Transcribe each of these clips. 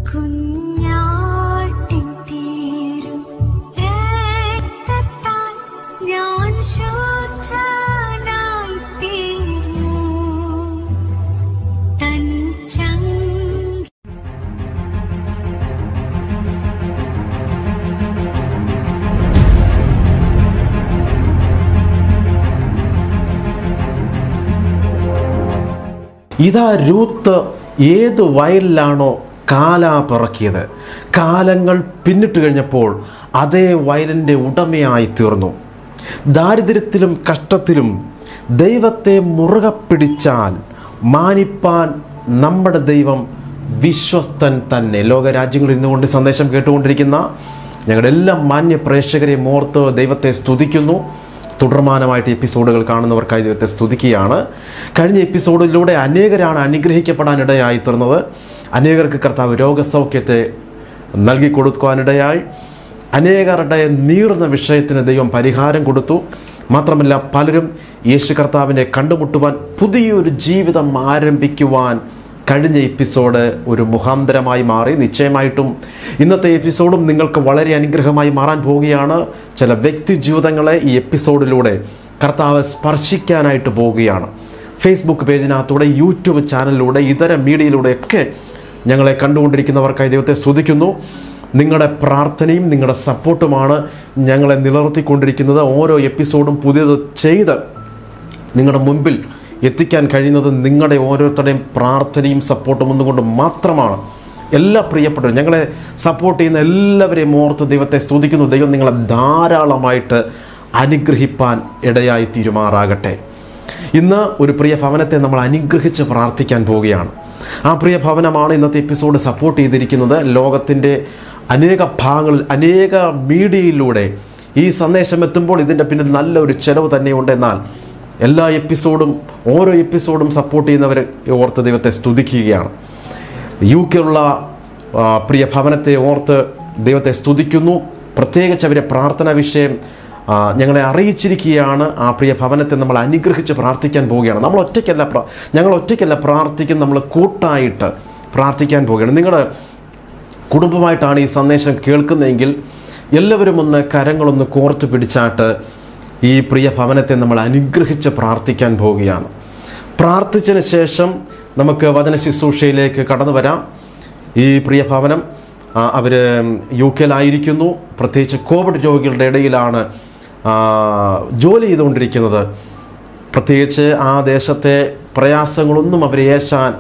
കുഞ്ഞാട്ടിൻ തീരും രക്തത്താൽ ഞാൻ ശുദ്ധനായി തീർന്നു തൻ ചങ്കി ഇതാ രൂത്ത് ഏത് വയലിലാണോ കാല പിറക്കിയത് കാലങ്ങൾ പിന്നിട്ട് കഴിഞ്ഞപ്പോൾ അതേ വയലിൻ്റെ ഉടമയായി തീർന്നു ദാരിദ്ര്യത്തിലും കഷ്ടത്തിലും ദൈവത്തെ മുറുകെ പിടിച്ചാൽ മാനിപ്പാൻ നമ്മുടെ ദൈവം വിശ്വസ്തൻ തന്നെ ലോകരാജ്യങ്ങളിൽ ഇരുന്നുകൊണ്ട് സന്ദേശം കേട്ടുകൊണ്ടിരിക്കുന്ന ഞങ്ങളുടെ എല്ലാ മാന്യ പ്രേക്ഷകരെയും ഓർത്ത് ദൈവത്തെ സ്തുതിക്കുന്നു തുടർമാനമായിട്ട് എപ്പിസോഡുകൾ കാണുന്നവർക്കായി ദൈവത്തെ സ്തുതിക്കുകയാണ് കഴിഞ്ഞ എപ്പിസോഡിലൂടെ അനേകരാണ് അനുഗ്രഹിക്കപ്പെടാനിടയായി തീർന്നത് അനേകർക്ക് കർത്താവ് രോഗസൗഖ്യത്തെ നൽകി കൊടുക്കുവാനിടയായി അനേകരുടെ നീറുന്ന വിഷയത്തിന് ദൈവം പരിഹാരം കൊടുത്തു മാത്രമല്ല പലരും യേശു കർത്താവിനെ കണ്ടുമുട്ടുവാൻ പുതിയൊരു ജീവിതം ആരംഭിക്കുവാൻ കഴിഞ്ഞ എപ്പിസോഡ് ഒരു മുഖാന്തരമായി മാറി നിശ്ചയമായിട്ടും ഇന്നത്തെ എപ്പിസോഡും നിങ്ങൾക്ക് വളരെ അനുഗ്രഹമായി മാറാൻ പോവുകയാണ് ചില വ്യക്തി ജീവിതങ്ങളെ ഈ എപ്പിസോഡിലൂടെ കർത്താവ് സ്പർശിക്കാനായിട്ട് പോവുകയാണ് ഫേസ്ബുക്ക് പേജിനകത്തൂടെ യൂട്യൂബ് ചാനലിലൂടെ ഇതര മീഡിയയിലൂടെയൊക്കെ ഞങ്ങളെ കണ്ടുകൊണ്ടിരിക്കുന്നവർക്കായി ദൈവത്തെ സ്തുതിക്കുന്നു നിങ്ങളുടെ പ്രാർത്ഥനയും നിങ്ങളുടെ സപ്പോർട്ടുമാണ് ഞങ്ങളെ നിലനിർത്തിക്കൊണ്ടിരിക്കുന്നത് ഓരോ എപ്പിസോഡും പുതിയത് ചെയ്ത് നിങ്ങളുടെ മുൻപിൽ എത്തിക്കാൻ കഴിയുന്നത് നിങ്ങളുടെ ഓരോരുത്തരുടെയും പ്രാർത്ഥനയും സപ്പോർട്ടും ഒന്നുകൊണ്ട് മാത്രമാണ് എല്ലാ പ്രിയപ്പെട്ടവരും ഞങ്ങളെ സപ്പോർട്ട് ചെയ്യുന്ന എല്ലാവരെയും ഓർത്ത് ദൈവത്തെ സ്തുതിക്കുന്നു ദൈവം നിങ്ങളെ ധാരാളമായിട്ട് അനുഗ്രഹിപ്പാൻ ഇടയായി തീരുമാറാകട്ടെ ഇന്ന് ഒരു പ്രിയ ഭവനത്തെ നമ്മൾ അനുഗ്രഹിച്ച് പ്രാർത്ഥിക്കാൻ പോവുകയാണ് ആ പ്രിയ ഭവനമാണ് ഇന്നത്തെ എപ്പിസോഡ് സപ്പോർട്ട് ചെയ്തിരിക്കുന്നത് ലോകത്തിൻ്റെ അനേക ഭാഗങ്ങളിൽ അനേക മീഡിയയിലൂടെ ഈ സന്ദേശം എത്തുമ്പോൾ ഇതിൻ്റെ പിന്നിൽ നല്ലൊരു ചെലവ് തന്നെയുണ്ട് എന്നാൽ എല്ലാ എപ്പിസോഡും ഓരോ എപ്പിസോഡും സപ്പോർട്ട് ചെയ്യുന്നവരെ ഓർത്ത് ദൈവത്തെ സ്തുതിക്കുകയാണ് യു കെയുള്ള ആ, പ്രിയ ഭവനത്തെ ഓർത്ത് ദൈവത്തെ സ്തുതിക്കുന്നു പ്രത്യേകിച്ച് അവരെ പ്രാർത്ഥനാ വിഷയം ആ, ഞങ്ങളെ അറിയിച്ചിരിക്കുകയാണ് ആ പ്രിയ ഭവനത്തെ നമ്മൾ അനുഗ്രഹിച്ച് പ്രാർത്ഥിക്കാൻ പോവുകയാണ് നമ്മൾ ഒറ്റയ്ക്കല്ല പ്ര- ഞങ്ങൾ ഒറ്റയ്ക്കല്ല പ്രാർത്ഥിക്കും നമ്മൾ കൂട്ടായിട്ട് പ്രാർത്ഥിക്കാൻ പോവുകയാണ് നിങ്ങളുടെ കുടുംബമായിട്ടാണ് ഈ സന്ദേശം കേൾക്കുന്നതെങ്കിൽ എല്ലാവരും ഒന്ന് കരങ്ങളൊന്ന് കോർത്ത് പിടിച്ചാട്ട് ഈ പ്രിയ ഭവനത്തെ നമ്മൾ അനുഗ്രഹിച്ച് പ്രാർത്ഥിക്കാൻ പോവുകയാണ് പ്രാർത്ഥിച്ചതിന് ശേഷം നമുക്ക് വചന ശുശ്രൂഷയിലേക്ക് കടന്നു വരാം ഈ പ്രിയ ഭവനം അവർ യു കെയിലായിരിക്കുന്നു പ്രത്യേകിച്ച് കോവിഡ് രോഗികളുടെ ഇടയിലാണ് ആ, ജോലി ചെയ്തുകൊണ്ടിരിക്കുന്നത് പ്രത്യേകിച്ച് ആ ദേശത്തെ പ്രയാസങ്ങളൊന്നും അവരെ ഏശാൻ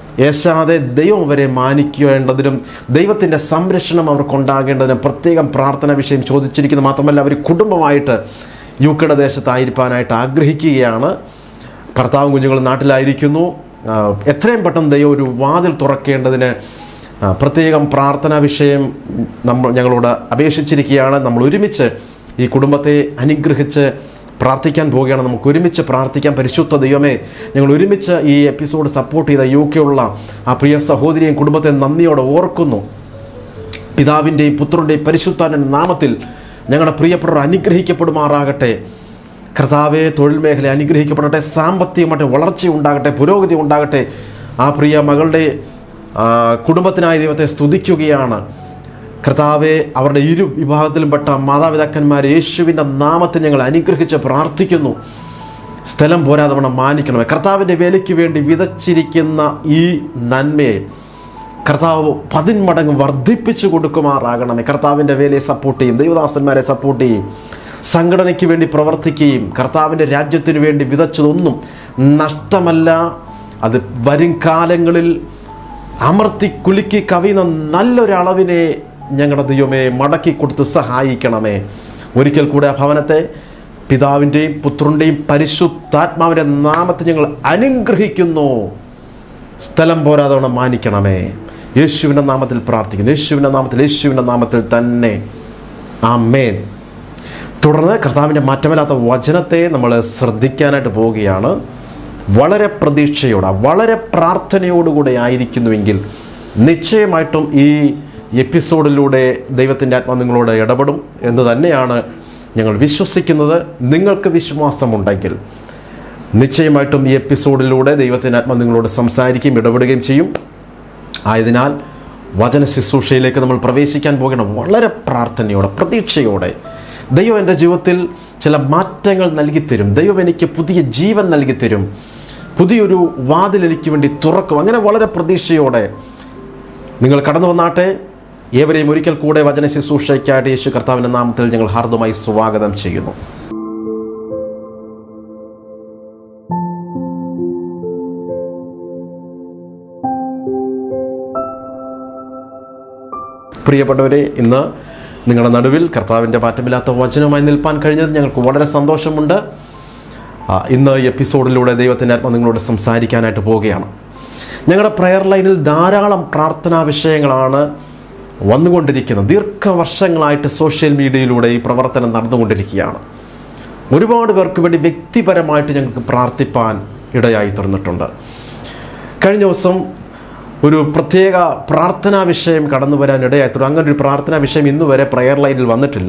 ഏശാതെ ദൈവം അവരെ മാനിക്കേണ്ടതിനും ദൈവത്തിൻ്റെ സംരക്ഷണം അവർക്കുണ്ടാകേണ്ടതിനും പ്രത്യേകം പ്രാർത്ഥന വിഷയം ചോദിച്ചിരിക്കുന്നു മാത്രമല്ല അവർ കുടുംബമായിട്ട് യു കെയുടെ ദേശത്തായിരിക്കാനായിട്ട് ആഗ്രഹിക്കുകയാണ് ഭർത്താവും കുഞ്ഞുങ്ങളും നാട്ടിലായിരിക്കുന്നു ആ, എത്രയും പെട്ടെന്ന് ദൈവം ഒരു വാതിൽ തുറക്കേണ്ടതിന് ആ, പ്രത്യേകം പ്രാർത്ഥനാ വിഷയം നമ്മൾ ഞങ്ങളോട് അപേക്ഷിച്ചിരിക്കുകയാണ് നമ്മൾ ഒരുമിച്ച് ഈ കുടുംബത്തെ അനുഗ്രഹിച്ച് പ്രാർത്ഥിക്കാൻ പോവുകയാണ് നമുക്ക് ഒരുമിച്ച് പ്രാർത്ഥിക്കാൻ പരിശുദ്ധ ദൈവമേ ഞങ്ങൾ ഒരുമിച്ച് ഈ എപ്പിസോഡ് സപ്പോർട്ട് ചെയ്ത യു കെയുള്ള ആ പ്രിയ സഹോദരിയെയും കുടുംബത്തെ നന്ദിയോടെ ഓർക്കുന്നു പിതാവിൻ്റെയും പുത്രൻ്റെയും പരിശുദ്ധാന്റെ നാമത്തിൽ ഞങ്ങളുടെ പ്രിയപ്പെട്ടവർ അനുഗ്രഹിക്കപ്പെടുമാറാകട്ടെ കർത്താവെ തൊഴിൽ മേഖല അനുഗ്രഹിക്കപ്പെടട്ടെ സാമ്പത്തികമായിട്ട് വളർച്ച ഉണ്ടാകട്ടെ പുരോഗതി ഉണ്ടാകട്ടെ ആ പ്രിയ മകളുടെ ആ, കുടുംബത്തിനായി ദൈവത്തെ സ്തുതിക്കുകയാണ് കർത്താവെ അവരുടെ ഇരു വിഭാഗത്തിലുംപ്പെട്ട മാതാപിതാക്കന്മാർ യേശുവിൻ്റെ നാമത്തിൽ ഞങ്ങൾ അനുഗ്രഹിച്ച് പ്രാർത്ഥിക്കുന്നു സ്ഥലം പോരാതവണ്ണം മാനിക്കണമേ കർത്താവിൻ്റെ വേലയ്ക്ക് വേണ്ടി വിതച്ചിരിക്കുന്ന ഈ നന്മയെ കർത്താവ് പതിന്മടങ്ങ് വർദ്ധിപ്പിച്ചു കൊടുക്കുമാറാകണമേ കർത്താവിൻ്റെ വേലയെ സപ്പോർട്ട് ചെയ്യും ദൈവദാസന്മാരെ സപ്പോർട്ട് ചെയ്യും സംഘടനയ്ക്ക് വേണ്ടി പ്രവർത്തിക്കുകയും കർത്താവിൻ്റെ രാജ്യത്തിന് വേണ്ടി വിതച്ചതൊന്നും നഷ്ടമല്ല അത് വരും കാലങ്ങളിൽ അമർത്തി കുലുക്കി കവിയുന്ന നല്ലൊരളവിനെ ഞങ്ങളുടെ ദൈവമേ മടക്കി കൊടുത്ത് സഹായിക്കണമേ ഒരിക്കൽ കൂടെ ആ ഭവനത്തെ പിതാവിൻ്റെയും പുത്രൻ്റെയും പരിശുദ്ധാത്മാവിൻ്റെ നാമത്തിൽ ഞങ്ങൾ അനുഗ്രഹിക്കുന്നു സ്ഥലം പോരാതവണ്ണം മാനിക്കണമേ യേശുവിൻ്റെ നാമത്തിൽ പ്രാർത്ഥിക്കുന്നു യേശുവിൻ്റെ നാമത്തിൽ യേശുവിൻ്റെ നാമത്തിൽ തന്നെ ആമേൻ തുടർന്ന് കർത്താവിൻ്റെ മാറ്റമില്ലാത്ത വചനത്തെ നമ്മൾ ശ്രദ്ധിക്കാനായിട്ട് പോവുകയാണ് വളരെ പ്രതീക്ഷയോടെ വളരെ പ്രാർത്ഥനയോടുകൂടെ ആയിരിക്കുന്നുവെങ്കിൽ നിശ്ചയമായിട്ടും ഈ എപ്പിസോഡിലൂടെ ദൈവത്തിൻ്റെ ആത്മാ നിങ്ങളോട് ഇടപെടും എന്ന് തന്നെയാണ് ഞങ്ങൾ വിശ്വസിക്കുന്നത് നിങ്ങൾക്ക് വിശ്വാസമുണ്ടെങ്കിൽ നിശ്ചയമായിട്ടും ഈ എപ്പിസോഡിലൂടെ ദൈവത്തിൻ്റെ ആത്മ നിങ്ങളോട് സംസാരിക്കുകയും ഇടപെടുകയും ചെയ്യും ആയതിനാൽ വചന ശുശ്രൂഷയിലേക്ക് നമ്മൾ പ്രവേശിക്കാൻ പോകണം വളരെ പ്രാർത്ഥനയോടെ പ്രതീക്ഷയോടെ ദൈവം എൻ്റെ ജീവിതത്തിൽ ചില മാറ്റങ്ങൾ നൽകിത്തരും ദൈവം എനിക്ക് പുതിയ ജീവൻ നൽകിത്തരും പുതിയൊരു വാതിൽ എനിക്ക് വേണ്ടി തുറക്കും അങ്ങനെ വളരെ പ്രതീക്ഷയോടെ നിങ്ങൾ കടന്നു വന്നാട്ടെ ഏവരെയും ഒരിക്കൽ കൂടെ വചന ശുശ്രൂഷയ്ക്കായിട്ട് യേശു കർത്താവിൻ്റെ നാമത്തിൽ ഞങ്ങൾ ഹാർദമായി സ്വാഗതം ചെയ്യുന്നു പ്രിയപ്പെട്ടവരെ ഇന്ന് നിങ്ങളുടെ നടുവിൽ കർത്താവിൻ്റെ മാറ്റമില്ലാത്ത വചനവുമായി നിൽപ്പാൻ കഴിഞ്ഞത് ഞങ്ങൾക്ക് വളരെ സന്തോഷമുണ്ട് ആ, ഇന്ന് ഈ എപ്പിസോഡിലൂടെ ദൈവത്തിൻ്റെ ആത്മ നിങ്ങളോട് സംസാരിക്കാനായിട്ട് പോവുകയാണ് ഞങ്ങളുടെ പ്രെയർ ലൈനിൽ ധാരാളം പ്രാർത്ഥനാ വിഷയങ്ങളാണ് വന്നുകൊണ്ടിരിക്കുന്നത് ദീർഘവർഷങ്ങളായിട്ട് സോഷ്യൽ മീഡിയയിലൂടെ ഈ പ്രവർത്തനം നടന്നുകൊണ്ടിരിക്കുകയാണ് ഒരുപാട് പേർക്ക് വേണ്ടി വ്യക്തിപരമായിട്ട് ഞങ്ങൾക്ക് പ്രാർത്ഥിപ്പാൻ ഇടയായി തീർന്നിട്ടുണ്ട് കഴിഞ്ഞ ദിവസം ഒരു പ്രത്യേക പ്രാർത്ഥനാ വിഷയം കടന്നു വരാൻ ഇടയായിട്ടുണ്ട് അങ്ങനെ ഒരു പ്രാർത്ഥനാ വിഷയം ഇന്ന് വരെ പ്രെയർ ലൈനിൽ വന്നിട്ടില്ല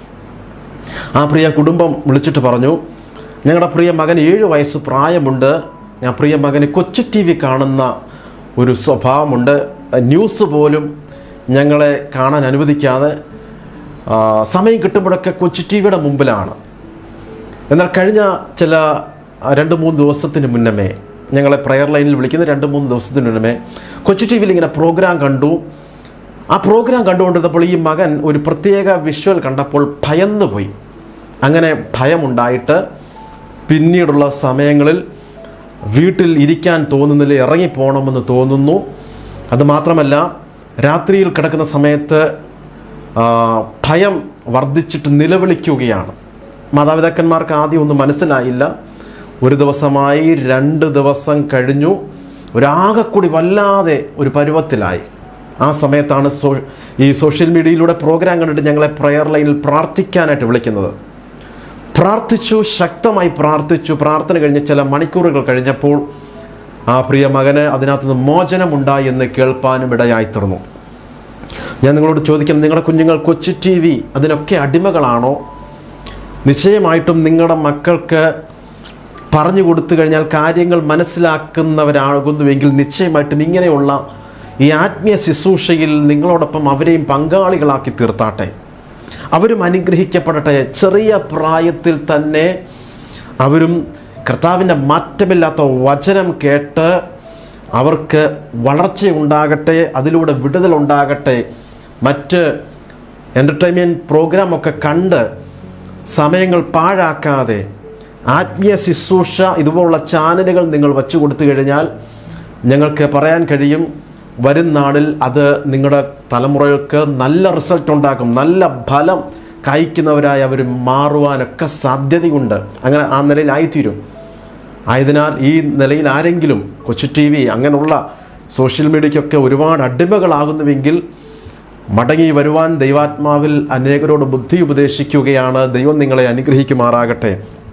ആ പ്രിയ കുടുംബം വിളിച്ചിട്ട് പറഞ്ഞു ഞങ്ങളുടെ പ്രിയ മകൻ ഏഴ് വയസ്സ് പ്രായമുണ്ട് ഞാൻ പ്രിയ മകന് കൊച്ചു ടി വി കാണുന്ന ഒരു സ്വഭാവമുണ്ട് ന്യൂസ് പോലും ഞങ്ങളെ കാണാൻ അനുവദിക്കാതെ ആ, സമയം കിട്ടുമ്പോഴൊക്കെ കൊച്ചു ടി വിയുടെ മുമ്പിലാണ് എന്നാൽ കഴിഞ്ഞ ചില ആ, രണ്ട് മൂന്ന് ദിവസത്തിന് മുന്നമേ ഞങ്ങളെ പ്രെയർ ലൈനിൽ വിളിക്കുന്ന രണ്ട് മൂന്ന് ദിവസത്തിന് മുന്നമേ കൊച്ചു ടി വിയിൽ ഇങ്ങനെ പ്രോഗ്രാം കണ്ടു ആ പ്രോഗ്രാം കണ്ടുകൊണ്ടിരുന്നപ്പോൾ ഈ മകൻ ഒരു പ്രത്യേക വിഷ്വൽ കണ്ടപ്പോൾ ഭയന്നുപോയി അങ്ങനെ ഭയമുണ്ടായിട്ട് പിന്നീടുള്ള സമയങ്ങളിൽ വീട്ടിൽ ഇരിക്കാൻ തോന്നുന്നില്ല ഇറങ്ങിപ്പോകണമെന്ന് തോന്നുന്നു അത് മാത്രമല്ല രാത്രിയിൽ കിടക്കുന്ന സമയത്ത് ആ, ഭയം വർദ്ധിച്ചിട്ട് നിലവിളിക്കുകയാണ് മാതാപിതാക്കന്മാർക്ക് ആദ്യം ഒന്നും മനസ്സിലായില്ല ഒരു ദിവസമായി രണ്ട് ദിവസം കഴിഞ്ഞു ഒരാകെക്കൂടി വല്ലാതെ ഒരു പരുവത്തിലായി ആ സമയത്താണ് സോ ഈ സോഷ്യൽ മീഡിയയിലൂടെ പ്രോഗ്രാം കണ്ടിട്ട് ഞങ്ങളെ പ്രെയർ ലൈനിൽ പ്രാർത്ഥിക്കാനായിട്ട് വിളിക്കുന്നത് പ്രാർത്ഥിച്ചു ശക്തമായി പ്രാർത്ഥിച്ചു പ്രാർത്ഥന കഴിഞ്ഞ് ചില മണിക്കൂറുകൾ കഴിഞ്ഞപ്പോൾ ആ പ്രിയ മകന് അതിനകത്തുനിന്ന് മോചനമുണ്ടായി എന്ന് കേൾപ്പാനും ഇടയായി തീർന്നു ഞാൻ നിങ്ങളോട് ചോദിക്കണം നിങ്ങളുടെ കുഞ്ഞുങ്ങൾ കൊച്ചു ടി വി അതിനൊക്കെ അടിമകളാണോ നിശ്ചയമായിട്ടും നിങ്ങളുടെ മക്കൾക്ക് പറഞ്ഞു കൊടുത്തു കഴിഞ്ഞാൽ കാര്യങ്ങൾ മനസ്സിലാക്കുന്നവരാകുന്നുവെങ്കിൽ നിശ്ചയമായിട്ടും ഇങ്ങനെയുള്ള ഈ ആത്മീയ ശുശ്രൂഷയിൽ നിങ്ങളോടൊപ്പം അവരെയും പങ്കാളികളാക്കി തീർത്താട്ടെ അവരും അനുഗ്രഹിക്കപ്പെടട്ടെ ചെറിയ പ്രായത്തിൽ തന്നെ അവരും കർത്താവിൻ്റെ മാറ്റമില്ലാത്ത വചനം കേട്ട് അവർക്ക് വളർച്ചയുണ്ടാകട്ടെ അതിലൂടെ വിടുതലുണ്ടാകട്ടെ മറ്റ് എൻ്റർടൈൻമെൻറ്റ് പ്രോഗ്രാമൊക്കെ കണ്ട് സമയങ്ങൾ പാഴാക്കാതെ ആത്മീയ ശുശ്രൂഷ ഇതുപോലുള്ള ചാനലുകൾ നിങ്ങൾ വച്ചു കൊടുത്തു കഴിഞ്ഞാൽ ഞങ്ങൾക്ക് പറയാൻ കഴിയും വരും നാളിൽ അത് നിങ്ങളുടെ തലമുറകൾക്ക് നല്ല റിസൾട്ട് ഉണ്ടാക്കും നല്ല ഫലം കായ്ക്കുന്നവരായി അവർ മാറുവാനൊക്കെ സാധ്യതയുണ്ട് അങ്ങനെ ആ നിലയിലായിത്തീരും ആയതിനാൽ ഈ നിലയിൽ ആരെങ്കിലും കൊച്ചു ടി വി അങ്ങനെയുള്ള സോഷ്യൽ മീഡിയയ്ക്കൊക്കെ ഒരുപാട് അടിമകളാകുന്നുവെങ്കിൽ മടങ്ങി വരുവാൻ ദൈവാത്മാവിൽ അനേകരോട് ബുദ്ധി ഉപദേശിക്കുകയാണ് ദൈവം നിങ്ങളെ അനുഗ്രഹിക്കുമാറാകട്ടെ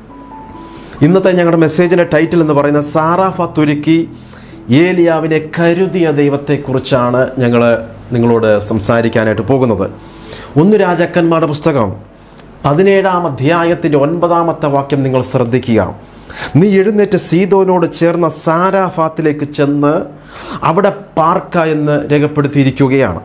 ഇന്നത്തെ ഞങ്ങളുടെ മെസ്സേജിൻ്റെ ടൈറ്റിൽ എന്ന് പറയുന്ന സാറാഫ തുരുക്കി ഏലിയാവിനെ കരുതിയ ദൈവത്തെക്കുറിച്ചാണ് ഞങ്ങൾ നിങ്ങളോട് സംസാരിക്കാനായിട്ട് പോകുന്നത് ഒന്ന് രാജാക്കന്മാരുടെ പുസ്തകം പതിനേഴാം അധ്യായത്തിൻ്റെ ഒൻപതാമത്തെ വാക്യം നിങ്ങൾ ശ്രദ്ധിക്കുക നീ എഴുന്നേറ്റ് സീതോനോട് ചേർന്ന സാരാഫാത്തിലേക്ക് ചെന്ന് അവിടെ പാർക്ക എന്ന് രേഖപ്പെടുത്തിയിരിക്കുകയാണ്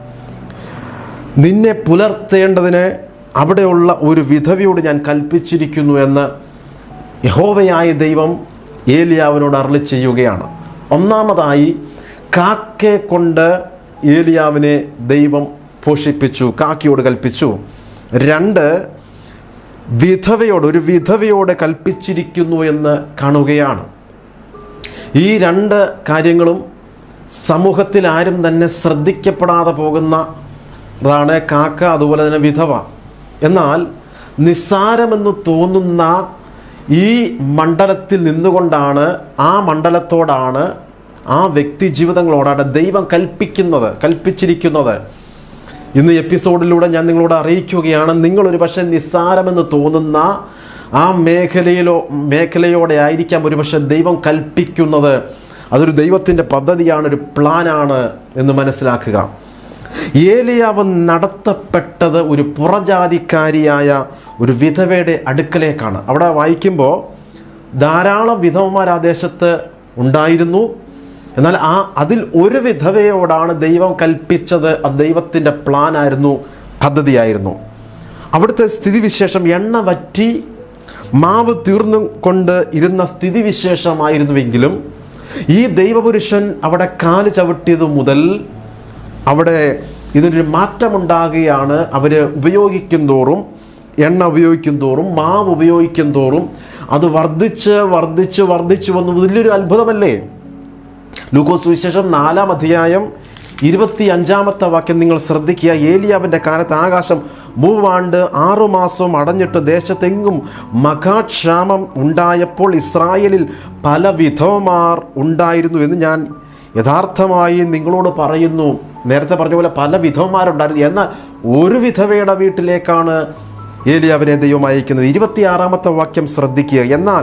നിന്നെ പുലർത്തേണ്ടതിന് അവിടെയുള്ള ഒരു വിധവയോട് ഞാൻ കൽപ്പിച്ചിരിക്കുന്നു എന്ന് യഹോവയായ ദൈവം ഏലിയാവിനോട് അരളി ചെയ്യുകയാണ് ഒന്നാമതായി കാക്കയെ കൊണ്ട് ഏലിയാവിനെ ദൈവം പോഷിപ്പിച്ചു കാക്കയോട് കൽപ്പിച്ചു രണ്ട് വിധവയോട് ഒരു വിധവയോട് കൽപ്പിച്ചിരിക്കുന്നു എന്ന് കാണുകയാണ് ഈ രണ്ട് കാര്യങ്ങളും സമൂഹത്തിൽ ആരും തന്നെ ശ്രദ്ധിക്കപ്പെടാതെ പോകുന്ന അതാണ് കാക്ക അതുപോലെ തന്നെ വിധവ എന്നാൽ നിസ്സാരമെന്ന് തോന്നുന്ന ഈ മണ്ഡലത്തിൽ നിന്നുകൊണ്ടാണ് ആ മണ്ഡലത്തോടാണ് ആ വ്യക്തി ജീവിതങ്ങളോടാണ് ദൈവം കൽപ്പിക്കുന്നത് കൽപ്പിച്ചിരിക്കുന്നത് ഇന്ന് എപ്പിസോഡിലൂടെ ഞാൻ നിങ്ങളോട് അറിയിക്കുകയാണ് നിങ്ങളൊരു പക്ഷേ നിസ്സാരമെന്ന് തോന്നുന്ന ആ മേഖലയിലോ മേഖലയോടെ ആയിരിക്കാം ഒരുപക്ഷെ ദൈവം കൽപ്പിക്കുന്നത് അതൊരു ദൈവത്തിൻ്റെ പദ്ധതിയാണ് ഒരു പ്ലാനാണ് എന്ന് മനസ്സിലാക്കുക ഏലിയാവ് നടത്തപ്പെട്ടത് ഒരു പുറജാതിക്കാരിയായ ഒരു വിധവയുടെ അടുക്കലേക്കാണ് അവിടെ വായിക്കുമ്പോൾ ധാരാളം വിധവമാർ ആ ദേശത്ത് ഉണ്ടായിരുന്നു എന്നാൽ ആ അതിൽ ഒരു വിധവയോടാണ് ദൈവം കൽപ്പിച്ചത് അത് ദൈവത്തിൻ്റെ പ്ലാനായിരുന്നു പദ്ധതിയായിരുന്നു അവിടുത്തെ സ്ഥിതിവിശേഷം എണ്ണ വറ്റി മാവ് തീർന്നു കൊണ്ട് ഇരുന്ന സ്ഥിതിവിശേഷമായിരുന്നുവെങ്കിലും ഈ ദൈവപുരുഷൻ അവിടെ കാല് ചവിട്ടിയത് മുതൽ അവിടെ ഇതിനൊരു മാറ്റമുണ്ടാകുകയാണ് അവർ ഉപയോഗിക്കും തോറും എണ്ണ ഉപയോഗിക്കും തോറും മാവ് ഉപയോഗിക്കും തോറും അത് വർദ്ധിച്ച് വർദ്ധിച്ച് വർദ്ധിച്ചു വന്നു വലിയൊരു അത്ഭുതമല്ലേ ലൂക്കോസ് വിശേഷം നാലാം അധ്യായം ഇരുപത്തി അഞ്ചാമത്തെ വാക്യം നിങ്ങൾ ശ്രദ്ധിക്കുക ഏലിയാവിൻ്റെ കാലത്ത് ആകാശം മൂവാണ്ട് ആറുമാസം അടഞ്ഞിട്ട് ദേശത്തെങ്ങും മഹാക്ഷാമം ഉണ്ടായപ്പോൾ ഇസ്രായേലിൽ പല വിധവമാർ ഉണ്ടായിരുന്നു എന്ന് ഞാൻ യഥാർത്ഥമായി നിങ്ങളോട് പറയുന്നു നേരത്തെ പറഞ്ഞ പോലെ പല വിധവന്മാരുണ്ടായിരുന്നു എന്നാൽ ഒരു വിധവയുടെ വീട്ടിലേക്കാണ് ഏലിയാവിനെ ദൈവം അയക്കുന്നത് ഇരുപത്തിയാറാമത്തെ വാക്യം ശ്രദ്ധിക്കുക എന്നാൽ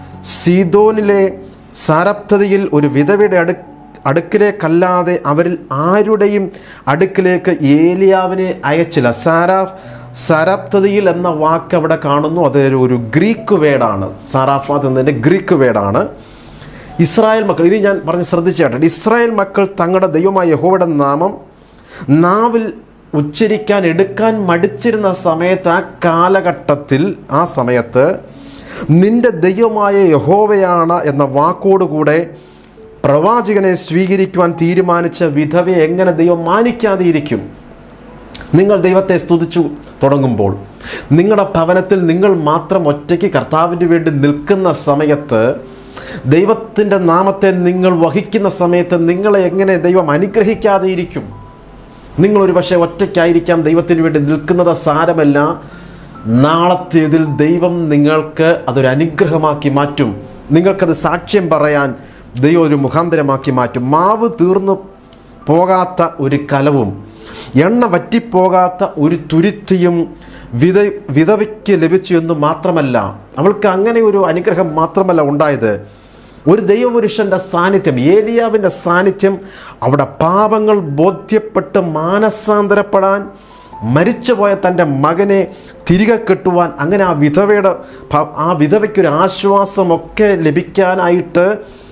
സീതോനിലെ സാരപ്തതിയിൽ ഒരു വിധവയുടെ അടു അടുക്കിലേക്കല്ലാതെ അവരിൽ ആരുടെയും അടുക്കിലേക്ക് ഏലിയാവിനെ അയച്ചില്ല സാരാഫ് സാരാപ്തതിയിൽ എന്ന വാക്ക് അവിടെ കാണുന്നു അത് ഒരു ഗ്രീക്ക് വേടാണ് സാറാഫാത്ത് എന്നതിൻ്റെ ഗ്രീക്ക് വേടാണ് ഇസ്രായേൽ മക്കൾ ഇനി ഞാൻ പറഞ്ഞ് ശ്രദ്ധിച്ചേട്ടെ ഇസ്രായേൽ മക്കൾ തങ്ങളുടെ ദൈവമായ യഹോവയുടെ നാമം നാവിൽ ഉച്ചരിക്കാൻ എടുക്കാൻ മടിച്ചിരുന്ന സമയത്ത് ആ കാലഘട്ടത്തിൽ ആ സമയത്ത് നിന്റെ ദൈവമായ യഹോവയാണ് എന്ന വാക്കോടുകൂടെ പ്രവാചകനെ സ്വീകരിക്കുവാൻ തീരുമാനിച്ച വിധവയെ എങ്ങനെ ദൈവം മാനിക്കാതെ ഇരിക്കും നിങ്ങൾ ദൈവത്തെ സ്തുതിച്ചു തുടങ്ങുമ്പോൾ നിങ്ങളുടെ ഭവനത്തിൽ നിങ്ങൾ മാത്രം ഒറ്റയ്ക്ക് കർത്താവിന് വേണ്ടി നിൽക്കുന്ന സമയത്ത് ദൈവത്തിൻ്റെ നാമത്തെ നിങ്ങൾ വഹിക്കുന്ന സമയത്ത് നിങ്ങളെ എങ്ങനെ ദൈവം അനുഗ്രഹിക്കാതെ ഇരിക്കും നിങ്ങളൊരു പക്ഷേ ഒറ്റയ്ക്കായിരിക്കാം ദൈവത്തിന് വേണ്ടി നിൽക്കുന്നത് സാരമല്ല നാളത്തേതിൽ ദൈവം നിങ്ങൾക്ക് അതൊരു അനുഗ്രഹമാക്കി മാറ്റും നിങ്ങൾക്കത് സാക്ഷ്യം പറയാൻ ദൈവം ഒരു മുഖാന്തരമാക്കി മാറ്റും മാവ് തീർന്നു പോകാത്ത ഒരു കലവും എണ്ണ വറ്റിപ്പോകാത്ത ഒരു തുരുത്തിയും വിധ വിധവയ്ക്ക് ലഭിച്ചു എന്ന് മാത്രമല്ല അവൾക്ക് അങ്ങനെ ഒരു അനുഗ്രഹം മാത്രമല്ല ഉണ്ടായത് ഒരു ദൈവപുരുഷൻ്റെ സാന്നിധ്യം ഏലിയാവിൻ്റെ സാന്നിധ്യം അവിടെ പാപങ്ങൾ ബോധ്യപ്പെട്ട് മാനസാന്തരപ്പെടാൻ മരിച്ചുപോയ തൻ്റെ മകനെ തിരികെ കെട്ടുവാൻ അങ്ങനെ ആ വിധവയുടെ ഭ- ആ വിധവയ്ക്കൊരു ആശ്വാസമൊക്കെ ലഭിക്കാനായിട്ട്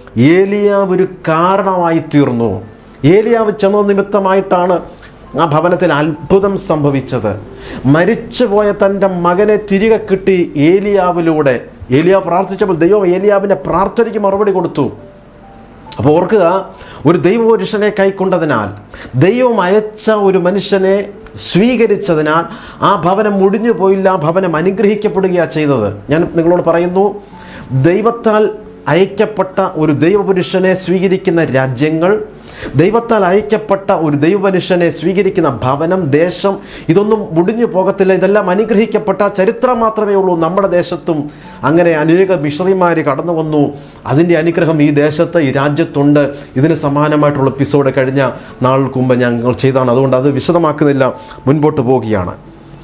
ഏലിയാവ് ഒരു കാരണമായി തീർന്നു ഏലിയാവ് ചെന്ന നിമിത്തമായിട്ടാണ് ആ ഭവനത്തിൽ അത്ഭുതം സംഭവിച്ചത് മരിച്ചുപോയ തൻ്റെ മകനെ തിരികെ കിട്ടി ഏലിയാവിലൂടെ ഏലിയാവ് പ്രാർത്ഥിച്ചപ്പോൾ ദൈവം ഏലിയാവിൻ്റെ പ്രാർത്ഥനയ്ക്ക് മറുപടി കൊടുത്തു അപ്പോൾ ഓർക്കുക ഒരു ദൈവപുരുഷനെ കൈക്കൊണ്ടതിനാൽ ദൈവം അയച്ച ഒരു മനുഷ്യനെ സ്വീകരിച്ചതിനാൽ ആ ഭവനം മുടിഞ്ഞു പോയില്ല ആ ഭവനം അനുഗ്രഹിക്കപ്പെടുകയാണ് ചെയ്തത് ഞാൻ നിങ്ങളോട് പറയുന്നു ദൈവത്താൽ അയക്കപ്പെട്ട ഒരു ദൈവപുരുഷനെ സ്വീകരിക്കുന്ന രാജ്യങ്ങൾ ദൈവത്താൽ അയക്കപ്പെട്ട ഒരു ദൈവമനുഷ്യനെ സ്വീകരിക്കുന്ന ഭവനം ദേശം ഇതൊന്നും മുടിഞ്ഞു പോകത്തില്ല ഇതെല്ലാം അനുഗ്രഹിക്കപ്പെട്ട ചരിത്രം മാത്രമേ ഉള്ളൂ നമ്മുടെ ദേശത്തും അങ്ങനെ അനേക മിഷണറിമാർ കടന്നു വന്നു അതിൻ്റെ അനുഗ്രഹം ഈ ദേശത്ത് ഈ രാജ്യത്തുണ്ട് ഇതിന് സമാനമായിട്ടുള്ള എപ്പിസോഡ് കഴിഞ്ഞ നാൾക്ക് മുമ്പ് ഞങ്ങൾ ചെയ്താണ് അതുകൊണ്ട് അത് വിശദമാക്കുന്നില്ല മുൻപോട്ട് പോവുകയാണ്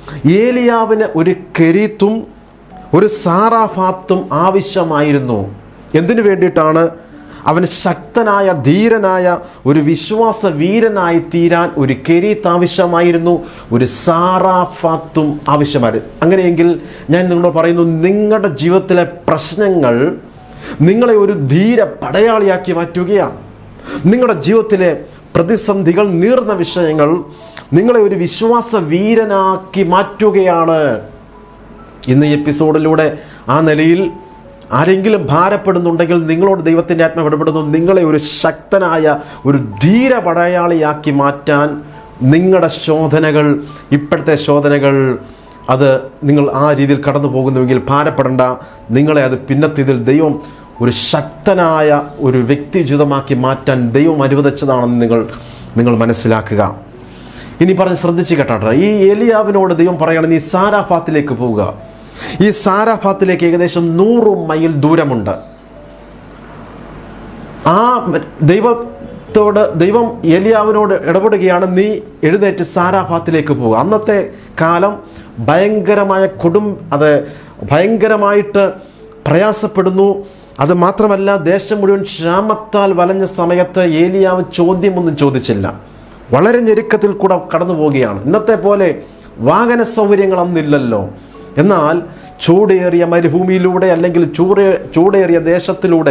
ഏലിയാവിന് ഒരു കെരീത്തും ഒരു സാറാഫാത്തും ആവശ്യമായിരുന്നു എന്തിനു വേണ്ടിയിട്ടാണ് അവന് ശക്തനായ ധീരനായ ഒരു വിശ്വാസ വീരനായി തീരാൻ ഒരു കെരീത്ത് ആവശ്യമായിരുന്നു ഒരു സാറാഫാത്തും ആവശ്യമായിരുന്നു അങ്ങനെയെങ്കിൽ ഞാൻ നിങ്ങളോട് പറയുന്നു നിങ്ങളുടെ ജീവിതത്തിലെ പ്രശ്നങ്ങൾ നിങ്ങളെ ഒരു ധീര പടയാളിയാക്കി മാറ്റുകയാണ് നിങ്ങളുടെ ജീവിതത്തിലെ പ്രതിസന്ധികൾ നീർന്ന വിഷയങ്ങൾ നിങ്ങളെ ഒരു വിശ്വാസ വീരനാക്കി മാറ്റുകയാണ് ഇന്ന് ഈ എപ്പിസോഡിലൂടെ ആ നിലയിൽ ആരെങ്കിലും ഭാരപ്പെടുന്നുണ്ടെങ്കിൽ നിങ്ങളോട് ദൈവത്തിൻ്റെ ആത്മാവ് ഇടപെടുന്നു നിങ്ങളെ ഒരു ശക്തനായ ഒരു ധീര പടയാളിയാക്കി മാറ്റാൻ നിങ്ങളുടെ ശോധനകൾ ഇപ്പോഴത്തെ ശോധനകൾ അത് നിങ്ങൾ ആ രീതിയിൽ കടന്നു പോകുന്നുവെങ്കിൽ ഭാരപ്പെടേണ്ട നിങ്ങളെ അത് പിന്നത്തേതിൽ ദൈവം ഒരു ശക്തനായ ഒരു വ്യക്തിജിതമാക്കി മാറ്റാൻ ദൈവം അനുവദിച്ചതാണെന്ന് നിങ്ങൾ നിങ്ങൾ മനസ്സിലാക്കുക ഇനി പറഞ്ഞ് ശ്രദ്ധിച്ച് കേട്ടാട്ടെ ഈ ഏലിയാവിനോട് ദൈവം പറയണം നീ സാരാഫാത്തിലേക്ക് പോവുക ഈ സാരാഫാത്തിലേക്ക് ഏകദേശം നൂറ് മൈൽ ദൂരമുണ്ട് ആ ദൈവത്തോട് ദൈവം ഏലിയാവിനോട് ഇടപെടുകയാണ് നീ എഴുന്നേറ്റ് സാരാഫാത്തിലേക്ക് പോകുക അന്നത്തെ കാലം ഭയങ്കരമായ കൊടും അത് ഭയങ്കരമായിട്ട് പ്രയാസപ്പെടുന്നു അത് മാത്രമല്ല ദേശം മുഴുവൻ ക്ഷാമത്താൽ വലഞ്ഞ സമയത്ത് ഏലിയാവ് ചോദ്യമൊന്നും ചോദിച്ചില്ല വളരെ ഞെരുക്കത്തിൽ കൂടെ കടന്നു പോവുകയാണ് ഇന്നത്തെ പോലെ വാഹന സൗകര്യങ്ങൾ അന്നില്ലല്ലോ എന്നാൽ ചൂടേറിയ മരുഭൂമിയിലൂടെ അല്ലെങ്കിൽ ചൂടേ ചൂടേറിയ ദേശത്തിലൂടെ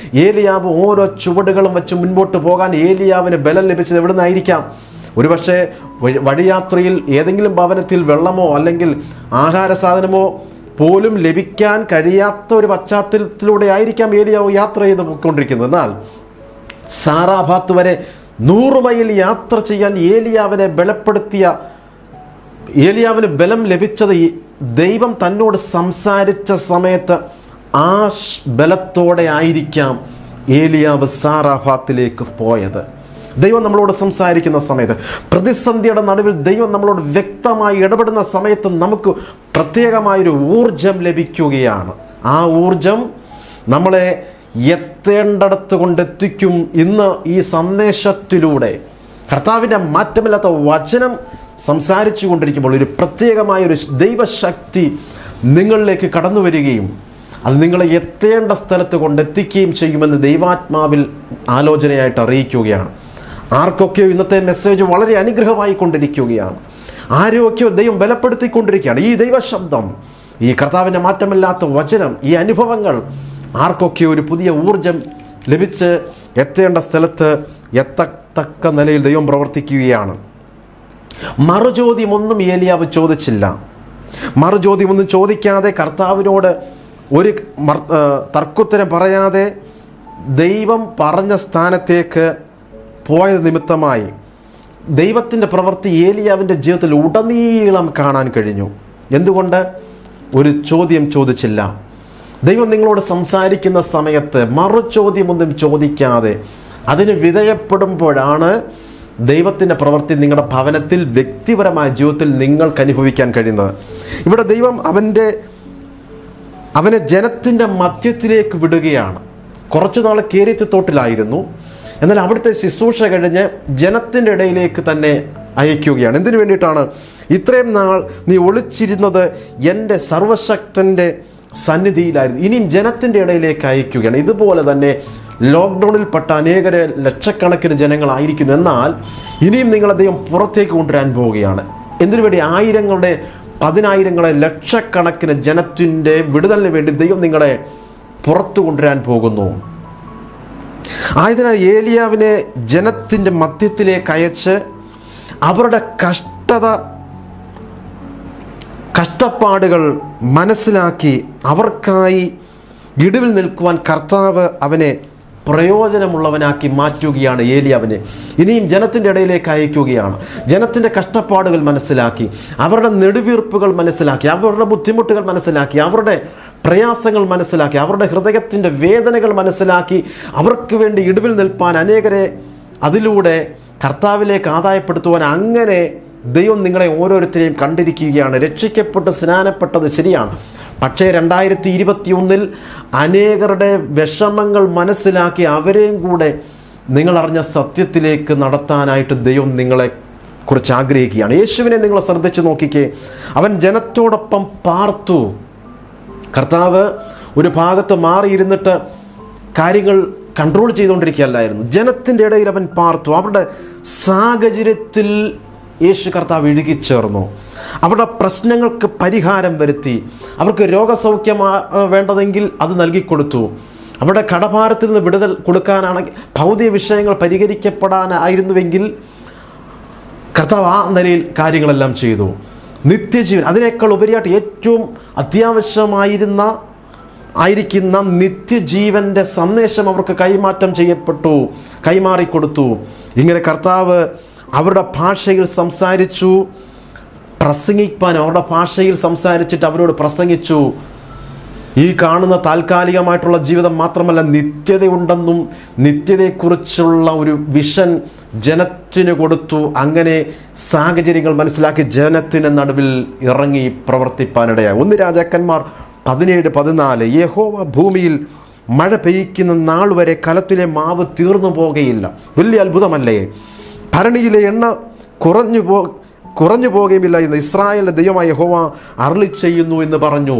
ഏലിയാവ് ഓരോ ചുവടുകളും വെച്ച് മുൻപോട്ട് പോകാൻ ഏലിയാവിന് ബലം ലഭിച്ചത് എവിടെ നിന്നായിരിക്കാം ഒരുപക്ഷെ വഴി- വഴിയാത്രയിൽ ഏതെങ്കിലും ഭവനത്തിൽ വെള്ളമോ അല്ലെങ്കിൽ ആഹാര സാധനമോ പോലും ലഭിക്കാൻ കഴിയാത്ത ഒരു പശ്ചാത്തലത്തിലൂടെ ആയിരിക്കാം ഏലിയാവ് യാത്ര ചെയ്ത് പോയിക്കൊണ്ടിരിക്കുന്നത് എന്നാൽ സാറാഭാത്ത് വരെ നൂറ് മൈൽ യാത്ര ചെയ്യാൻ ഏലിയാവിനെ ബലപ്പെടുത്തിയ ഏലിയാവിന് ബലം ലഭിച്ചത് ഈ ദൈവം തന്നോട് സംസാരിച്ച സമയത്ത് ആ ഷ് ബലത്തോടെ ആയിരിക്കാം ഏലിയാവ് സാറാഫാത്തിലേക്ക് പോയത് ദൈവം നമ്മളോട് സംസാരിക്കുന്ന സമയത്ത് പ്രതിസന്ധിയുടെ നടുവിൽ ദൈവം നമ്മളോട് വ്യക്തമായി ഇടപെടുന്ന സമയത്ത് നമുക്ക് പ്രത്യേകമായൊരു ഊർജം ലഭിക്കുകയാണ് ആ ഊർജം നമ്മളെ എത്തേണ്ടടത്ത് കൊണ്ടെത്തിക്കും ഇന്ന് ഈ സന്ദേശത്തിലൂടെ കർത്താവിൻ്റെ മാറ്റമില്ലാത്ത വചനം സംസാരിച്ചു കൊണ്ടിരിക്കുമ്പോൾ ഒരു പ്രത്യേകമായ ഒരു ദൈവശക്തി നിങ്ങളിലേക്ക് കടന്നു വരികയും അത് നിങ്ങളെ എത്തേണ്ട സ്ഥലത്ത് കൊണ്ടെത്തിക്കുകയും ചെയ്യുമെന്ന് ദൈവാത്മാവിൽ ആലോചനയായിട്ട് അറിയിക്കുകയാണ് ആർക്കൊക്കെയോ ഇന്നത്തെ മെസ്സേജ് വളരെ അനുഗ്രഹമായി കൊണ്ടിരിക്കുകയാണ് ആരെയൊക്കെയോ ദൈവം ബലപ്പെടുത്തിക്കൊണ്ടിരിക്കുകയാണ് ഈ ദൈവശബ്ദം ഈ കർത്താവിൻ്റെ മാറ്റമില്ലാത്ത വചനം ഈ അനുഭവങ്ങൾ ആർക്കൊക്കെ ഒരു പുതിയ ഊർജം ലഭിച്ച് എത്തേണ്ട സ്ഥലത്ത് എത്തത്തക്ക നിലയിൽ ദൈവം പ്രവർത്തിക്കുകയാണ് മറുചോദ്യമൊന്നും ഏലിയാവ് ചോദിച്ചില്ല മറുചോദ്യമൊന്നും ചോദിക്കാതെ കർത്താവിനോട് ഒരു മർ- ആ, തർക്കുത്തരം പറയാതെ ദൈവം പറഞ്ഞ സ്ഥാനത്തേക്ക് പോയത് നിമിത്തമായി ദൈവത്തിൻ്റെ പ്രവൃത്തി ഏലിയാവിൻ്റെ ജീവിതത്തിൽ ഉടനീളം കാണാൻ കഴിഞ്ഞു എന്തുകൊണ്ട് ഒരു ചോദ്യം ചോദിച്ചില്ല ദൈവം നിങ്ങളോട് സംസാരിക്കുന്ന സമയത്ത് മറുചോദ്യമൊന്നും ചോദിക്കാതെ അതിന് വിധേയപ്പെടുമ്പോഴാണ് ദൈവത്തിൻ്റെ പ്രവൃത്തി നിങ്ങളുടെ ഭവനത്തിൽ വ്യക്തിപരമായ ജീവിതത്തിൽ നിങ്ങൾക്ക് അനുഭവിക്കാൻ കഴിയുന്നത് ഇവിടെ ദൈവം അവൻ്റെ അവനെ ജനത്തിൻ്റെ മധ്യത്തിലേക്ക് വിടുകയാണ് കുറച്ചു നാൾ കേരിത്ത് തോട്ടിലായിരുന്നു എന്നാൽ അവിടുത്തെ ശുശ്രൂഷ കഴിഞ്ഞ് ജനത്തിൻ്റെ ഇടയിലേക്ക് തന്നെ അയക്കുകയാണ് എന്തിനു വേണ്ടിയിട്ടാണ് ഇത്രയും നാൾ നീ ഒളിച്ചിരുന്നത് എൻ്റെ സർവശക്തൻ്റെ സന്നിധിയിലായിരുന്നു ഇനിയും ജനത്തിൻ്റെ ഇടയിലേക്ക് അയക്കുകയാണ് ഇതുപോലെ തന്നെ ലോക്ക്ഡൗണിൽപ്പെട്ട അനേകരെ ലക്ഷക്കണക്കിന് ജനങ്ങളായിരിക്കുന്നു എന്നാൽ ഇനിയും നിങ്ങളെ ദൈവം പുറത്തേക്ക് കൊണ്ടുവരാൻ പോവുകയാണ് എന്തിനു വേണ്ടി ആയിരങ്ങളുടെ പതിനായിരങ്ങളെ ലക്ഷക്കണക്കിന് ജനത്തിൻ്റെ വിടുതലിന് വേണ്ടി ദൈവം നിങ്ങളെ പുറത്തു കൊണ്ടുവരാൻ പോകുന്നു ആയതിനാൽ ഏലിയാവിനെ ജനത്തിൻ്റെ മധ്യത്തിലേക്ക് അയച്ച് അവരുടെ കഷ്ടത കഷ്ടപ്പാടുകൾ മനസ്സിലാക്കി അവർക്കായി ഇടിവിൽ നിൽക്കുവാൻ കർത്താവ് അവനെ പ്രയോജനമുള്ളവനാക്കി മാറ്റുകയാണ് ഏലിയാവിനെ ഇനിയും ജനത്തിൻ്റെ ഇടയിലേക്ക് അയക്കുകയാണ് ജനത്തിൻ്റെ കഷ്ടപ്പാടുകൾ മനസ്സിലാക്കി അവരുടെ നെടുവീർപ്പുകൾ മനസ്സിലാക്കി അവരുടെ ബുദ്ധിമുട്ടുകൾ മനസ്സിലാക്കി അവരുടെ പ്രയാസങ്ങൾ മനസ്സിലാക്കി അവരുടെ ഹൃദയത്തിൻ്റെ വേദനകൾ മനസ്സിലാക്കി അവർക്ക് വേണ്ടി ഇടിവിൽ നിൽപ്പാൻ അനേകരെ അതിലൂടെ കർത്താവിലേക്ക് ആദായപ്പെടുത്തുവാൻ അങ്ങനെ ദൈവം നിങ്ങളെ ഓരോരുത്തരെയും കണ്ടിരിക്കുകയാണ് രക്ഷിക്കപ്പെട്ട് സ്നാനപ്പെട്ടത് ശരിയാണ് പക്ഷേ രണ്ടായിരത്തി ഇരുപത്തി ഒന്നിൽ അനേകരുടെ വിഷമങ്ങൾ മനസ്സിലാക്കി അവരെയും കൂടെ നിങ്ങൾ അറിഞ്ഞ സത്യത്തിലേക്ക് നടത്താനായിട്ട് ദൈവം നിങ്ങളെ കുറിച്ച് ആഗ്രഹിക്കുകയാണ് യേശുവിനെ നിങ്ങൾ ശ്രദ്ധിച്ച് നോക്കിക്കേ അവൻ ജനത്തോടൊപ്പം പാർത്തു കർത്താവ് ഒരു ഭാഗത്ത് മാറിയിരുന്നിട്ട് കാര്യങ്ങൾ കൺട്രോൾ ചെയ്തുകൊണ്ടിരിക്കുകയല്ലായിരുന്നു ജനത്തിൻ്റെ ഇടയിൽ അവൻ പാർത്തു അവരുടെ സാഹചര്യത്തിൽ യേശു കർത്താവ് ഇഴുകിച്ചേർന്നു അവരുടെ പ്രശ്നങ്ങൾക്ക് പരിഹാരം വരുത്തി അവർക്ക് രോഗസൗഖ്യം വേണ്ടതെങ്കിൽ അത് നൽകിക്കൊടുത്തു അവരുടെ കടഭാരത്തിൽ നിന്ന് വിടുതൽ കൊടുക്കാനാണെങ്കിൽ ഭൗതിക വിഷയങ്ങൾ പരിഹരിക്കപ്പെടാനായിരുന്നുവെങ്കിൽ കർത്താവ് ആ നിലയിൽ കാര്യങ്ങളെല്ലാം ചെയ്തു നിത്യജീവൻ അതിനേക്കാൾ ഉപരിയായിട്ട് ഏറ്റവും അത്യാവശ്യമായിരുന്ന ആയിരിക്കുന്ന നിത്യജീവൻ്റെ സന്ദേശം അവർക്ക് കൈമാറ്റം ചെയ്യപ്പെട്ടു കൈമാറിക്കൊടുത്തു ഇങ്ങനെ കർത്താവ് അവരുടെ ഭാഷയിൽ സംസാരിച്ചു പ്രസംഗിപ്പാൻ അവരുടെ ഭാഷയിൽ സംസാരിച്ചിട്ട് അവരോട് പ്രസംഗിച്ചു ഈ കാണുന്ന താൽക്കാലികമായിട്ടുള്ള ജീവിതം മാത്രമല്ല നിത്യതയുണ്ടെന്നും നിത്യതയെക്കുറിച്ചുള്ള ഒരു വിഷൻ ജനത്തിന് കൊടുത്തു അങ്ങനെ സാഹചര്യങ്ങൾ മനസ്സിലാക്കി ജനത്തിന് നടുവിൽ ഇറങ്ങി പ്രവർത്തിപ്പാനിടയായി ഒന്ന് രാജാക്കന്മാർ പതിനേഴ് പതിനാല് യഹോവ ഭൂമിയിൽ മഴ പെയ്യ്ക്കുന്ന നാൾ വരെ കലത്തിലെ മാവ് തീർന്നു പോകുകയില്ല വലിയ അത്ഭുതമല്ലേ ഭരണിയിലെ എണ്ണ കുറഞ്ഞു പോ കുറഞ്ഞു പോകുകയുമില്ല എന്ന് ഇസ്രായേലിൻ്റെ ദൈവമായ യഹോവ അരളി ചെയ്യുന്നു എന്ന് പറഞ്ഞു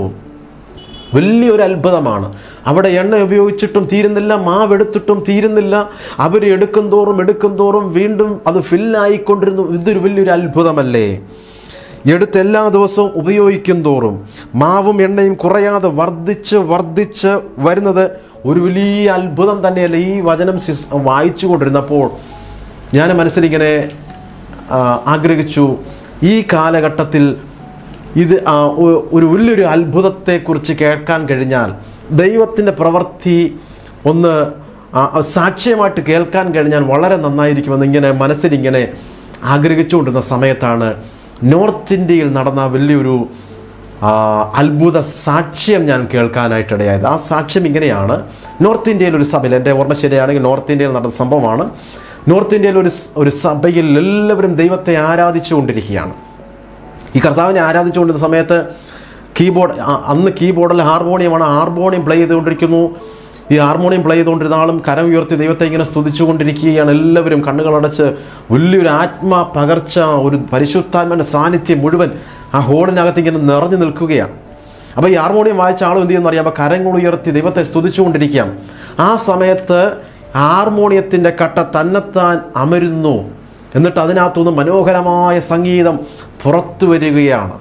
വലിയൊരു അത്ഭുതമാണ് അവിടെ എണ്ണ ഉപയോഗിച്ചിട്ടും തീരുന്നില്ല മാവ് എടുത്തിട്ടും തീരുന്നില്ല അവർ എടുക്കും തോറും എടുക്കും തോറും വീണ്ടും അത് ഫില്ലായിക്കൊണ്ടിരുന്നു ഇതൊരു വലിയൊരു അത്ഭുതമല്ലേ എടുത്ത് എല്ലാ ദിവസവും ഉപയോഗിക്കും തോറും മാവും എണ്ണയും കുറയാതെ വർദ്ധിച്ച് വർദ്ധിച്ച് വരുന്നത് ഒരു വലിയ അത്ഭുതം തന്നെയല്ല ഈ വചനം സിസ് വായിച്ചു കൊണ്ടിരുന്നപ്പോൾ ഞാൻ മനസ്സിലിങ്ങനെ ആ, ആഗ്രഹിച്ചു ഈ കാലഘട്ടത്തിൽ ഇത് ആ, ഒ- ഒരു വലിയൊരു അത്ഭുതത്തെക്കുറിച്ച് കേൾക്കാൻ കഴിഞ്ഞാൽ ദൈവത്തിൻ്റെ പ്രവൃത്തി ഒന്ന് ആ, സാക്ഷ്യമായിട്ട് കേൾക്കാൻ കഴിഞ്ഞാൽ വളരെ നന്നായിരിക്കുമെന്ന് ഇങ്ങനെ മനസ്സിലിങ്ങനെ ആഗ്രഹിച്ചുകൊണ്ടിരുന്ന സമയത്താണ് നോർത്ത് ഇന്ത്യയിൽ നടന്ന വലിയൊരു ആ, അത്ഭുത സാക്ഷ്യം ഞാൻ കേൾക്കാനായിട്ടിടയായത് ആ സാക്ഷ്യം ഇങ്ങനെയാണ് നോർത്ത് ഇന്ത്യയിൽ ഒരു സഭയിൽ എൻ്റെ ഓർമ്മ ശരിയാണെങ്കിൽ നോർത്ത് ഇന്ത്യയിൽ നടന്ന സംഭവമാണ് നോർത്ത് ഇന്ത്യയിൽ ഒരു സ്- ഒരു സഭയിൽ എല്ലാവരും ദൈവത്തെ ആരാധിച്ചുകൊണ്ടിരിക്കുകയാണ് ഈ കർത്താവിനെ ആരാധിച്ചുകൊണ്ടിരുന്ന സമയത്ത് കീബോർഡ് അ- അന്ന് കീബോർഡിൽ ഹാർമോണിയമാണ് ഹാർമോണിയം പ്ലേ ചെയ്തുകൊണ്ടിരിക്കുന്നു ഈ ഹാർമോണിയം പ്ലേ ചെയ്തുകൊണ്ടിരുന്ന ആളും കരം ഉയർത്തി ദൈവത്തെ ഇങ്ങനെ സ്തുതിച്ചുകൊണ്ടിരിക്കുകയാണ് എല്ലാവരും കണ്ണുകളടച്ച് വലിയൊരു ആത്മ പകർച്ച ഒരു പരിശുദ്ധാത്മൻ്റെ സാന്നിധ്യം മുഴുവൻ ആ ഹോളിനകത്ത് ഇങ്ങനെ നിറഞ്ഞു നിൽക്കുകയാണ് അപ്പോൾ ഈ ഹാർമോണിയം വായിച്ച ആളും എന്ത് ചെയ്യുന്ന അറിയാം കരങ്ങൾ ഉയർത്തി ദൈവത്തെ സ്തുതിച്ചുകൊണ്ടിരിക്കുകയാണ് ആ സമയത്ത് ഹാർമോണിയത്തിൻ്റെ കട്ട തന്നെത്താൻ അമരുന്നു എന്നിട്ട് അതിനകത്തുനിന്ന് മനോഹരമായ സംഗീതം പുറത്തു വരികയാണ്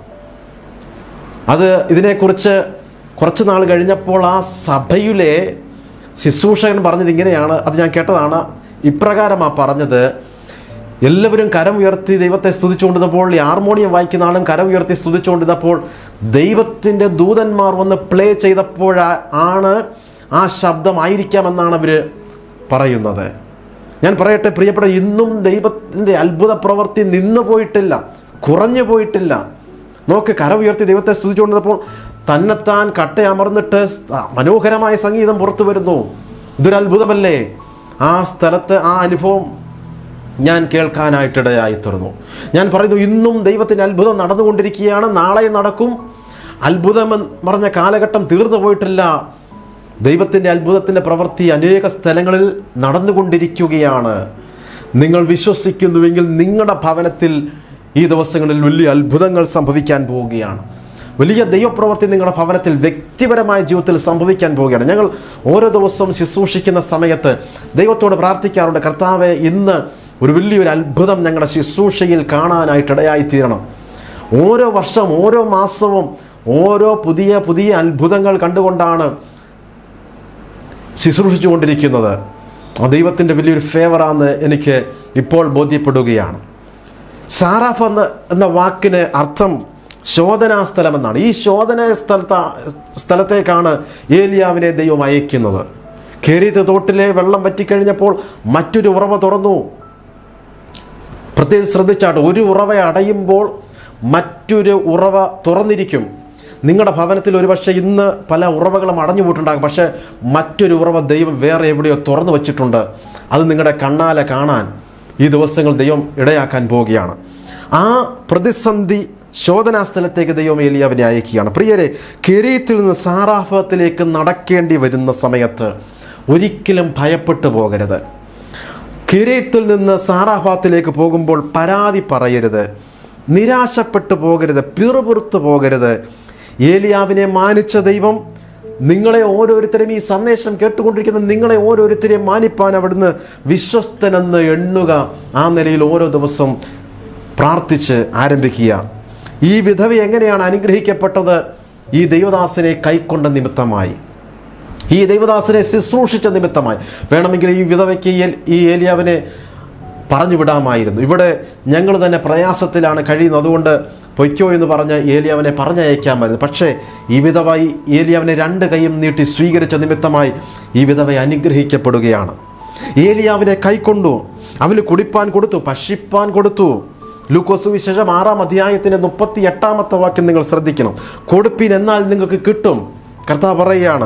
അത് ഇതിനെക്കുറിച്ച് കുറച്ച് നാൾ കഴിഞ്ഞപ്പോൾ ആ സഭയിലെ ശുശ്രൂഷകൻ പറഞ്ഞത് ഇങ്ങനെയാണ് അത് ഞാൻ കേട്ടതാണ് ഇപ്രകാരമാണ് പറഞ്ഞത് എല്ലാവരും കരം ഉയർത്തി ദൈവത്തെ സ്തുതിച്ചുകൊണ്ടിരുന്നപ്പോൾ ഈ ഹാർമോണിയം വായിക്കുന്ന ആളും കരം ഉയർത്തി സ്തുതിച്ചുകൊണ്ടിരുന്നപ്പോൾ ദൈവത്തിൻ്റെ ദൂതന്മാർ വന്ന് പ്ലേ ചെയ്തപ്പോഴാ ആണ് ആ ശബ്ദമായിരിക്കാമെന്നാണ് അവർ പറയുന്നത് ഞാൻ പറയട്ടെ പ്രിയപ്പെട്ട ഇന്നും ദൈവത്തിൻ്റെ അത്ഭുത പ്രവൃത്തി നിന്നു പോയിട്ടില്ല കുറഞ്ഞു പോയിട്ടില്ല നോക്ക് കര ഉയർത്തി ദൈവത്തെ സ്തുതിച്ചുകൊണ്ടിരുന്നപ്പോൾ തന്നെത്താൻ കട്ടയമർന്നിട്ട് സ്- മനോഹരമായ സംഗീതം പുറത്തു വരുന്നു ഇതൊരു അത്ഭുതമല്ലേ ആ സ്ഥലത്ത് ആ അനുഭവം ഞാൻ കേൾക്കാനായിട്ടിടയായി തീർന്നു ഞാൻ പറയുന്നു ഇന്നും ദൈവത്തിൻ്റെ അത്ഭുതം നടന്നുകൊണ്ടിരിക്കുകയാണ് നാളെ നടക്കും അത്ഭുതം എന്ന് പറഞ്ഞ കാലഘട്ടം തീർന്നു പോയിട്ടില്ല ദൈവത്തിൻ്റെ അത്ഭുതത്തിൻ്റെ പ്രവൃത്തി അനേക സ്ഥലങ്ങളിൽ നടന്നുകൊണ്ടിരിക്കുകയാണ് നിങ്ങൾ വിശ്വസിക്കുന്നുവെങ്കിൽ നിങ്ങളുടെ ഭവനത്തിൽ ഈ ദിവസങ്ങളിൽ വലിയ അത്ഭുതങ്ങൾ സംഭവിക്കാൻ പോവുകയാണ് വലിയ ദൈവപ്രവൃത്തി നിങ്ങളുടെ ഭവനത്തിൽ വ്യക്തിപരമായ ജീവിതത്തിൽ സംഭവിക്കാൻ പോവുകയാണ് ഞങ്ങൾ ഓരോ ദിവസവും ശുശ്രൂഷിക്കുന്ന സമയത്ത് ദൈവത്തോട് പ്രാർത്ഥിക്കാറുണ്ട് കർത്താവെ ഇന്ന് ഒരു വലിയൊരു അത്ഭുതം ഞങ്ങളുടെ ശുശ്രൂഷയിൽ കാണാനായിട്ട് ഇടയായി തീരണം ഓരോ വർഷം ഓരോ മാസവും ഓരോ പുതിയ പുതിയ അത്ഭുതങ്ങൾ കണ്ടുകൊണ്ടാണ് ശുശ്രൂഷിച്ചുകൊണ്ടിരിക്കുന്നത് ആ ദൈവത്തിൻ്റെ വലിയൊരു ഫേവറാന്ന് എനിക്ക് ഇപ്പോൾ ബോധ്യപ്പെടുകയാണ് സാറാഫ് എന്ന എന്ന വാക്കിന് അർത്ഥം ശോധനാ സ്ഥലം എന്നാണ് ഈ ശോധന സ്ഥലത്ത സ്ഥലത്തേക്കാണ് ഏലിയാവിനെ ദൈവം അയക്കുന്നത് കേരീത്ത് തോട്ടിലെ വെള്ളം വറ്റിക്കഴിഞ്ഞപ്പോൾ മറ്റൊരു ഉറവ തുറന്നു പ്രത്യേകിച്ച് ശ്രദ്ധിച്ചാട്ട് ഒരു ഉറവ അടയുമ്പോൾ മറ്റൊരു ഉറവ തുറന്നിരിക്കും നിങ്ങളുടെ ഭവനത്തിൽ ഒരുപക്ഷെ ഇന്ന് പല ഉറവകളും അടഞ്ഞു പോയിട്ടുണ്ടാകും പക്ഷേ മറ്റൊരു ഉറവ ദൈവം വേറെ എവിടെയോ തുറന്നു വച്ചിട്ടുണ്ട് അത് നിങ്ങളുടെ കണ്ണാലെ കാണാൻ ഈ ദിവസങ്ങൾ ദൈവം ഇടയാക്കാൻ പോവുകയാണ് ആ പ്രതിസന്ധി ശോധനാ സ്ഥലത്തേക്ക് ദൈവം ഏലിയാവിനെ അയക്കുകയാണ് പ്രിയരെ കെരീത്തിൽ നിന്ന് സാറാഫത്തിലേക്ക് നടക്കേണ്ടി വരുന്ന സമയത്ത് ഒരിക്കലും ഭയപ്പെട്ടു പോകരുത് കിരീത്തിൽ നിന്ന് സാറാഫാത്തിലേക്ക് പോകുമ്പോൾ പരാതി പറയരുത് നിരാശപ്പെട്ടു പോകരുത് പിറുപിറുത്തു പോകരുത് ഏലിയാവിനെ മാനിച്ച ദൈവം നിങ്ങളെ ഓരോരുത്തരും ഈ സന്ദേശം കേട്ടുകൊണ്ടിരിക്കുന്ന നിങ്ങളെ ഓരോരുത്തരെയും മാനിപ്പാൻ അവിടുന്ന് വിശ്വസ്തനെന്ന് എണ്ണുക ആ നിലയിൽ ഓരോ ദിവസം പ്രാർത്ഥിച്ച് ആരംഭിക്കുക ഈ വിധവ എങ്ങനെയാണ് അനുഗ്രഹിക്കപ്പെട്ടത് ഈ ദൈവദാസനെ കൈക്കൊണ്ട നിമിത്തമായി ഈ ദൈവദാസനെ ശുശ്രൂഷിച്ച നിമിത്തമായി വേണമെങ്കിൽ ഈ വിധവയ്ക്ക് ഈ ഏൽ- ഈ ഏലിയാവിനെ പറഞ്ഞു വിടാമായിരുന്നു ഇവിടെ ഞങ്ങൾ തന്നെ പ്രയാസത്തിലാണ് കഴിയുന്നത് അതുകൊണ്ട് പൊയ്ക്കോ എന്ന് പറഞ്ഞ് ഏലിയാവിനെ പറഞ്ഞയക്കാമായിരുന്നു പക്ഷേ ഈ വിധവ ഈ ഏലിയാവിനെ രണ്ട് കൈയും നീട്ടി സ്വീകരിച്ച നിമിത്തമായി ഈ വിധവ അനുഗ്രഹിക്കപ്പെടുകയാണ് ഏലിയാവിനെ കൈക്കൊണ്ടു അവന് കുടിപ്പാൻ കൊടുത്തു ഭക്ഷിപ്പാൻ കൊടുത്തു ലൂക്കോസ് വിശേഷം ആറാം അധ്യായത്തിൻ്റെ മുപ്പത്തി എട്ടാമത്തെ വാക്യം നിങ്ങൾ ശ്രദ്ധിക്കണം കൊടുപ്പിൻ എന്നാൽ നിങ്ങൾക്ക് കിട്ടും കർത്താവ് പറയുകയാണ്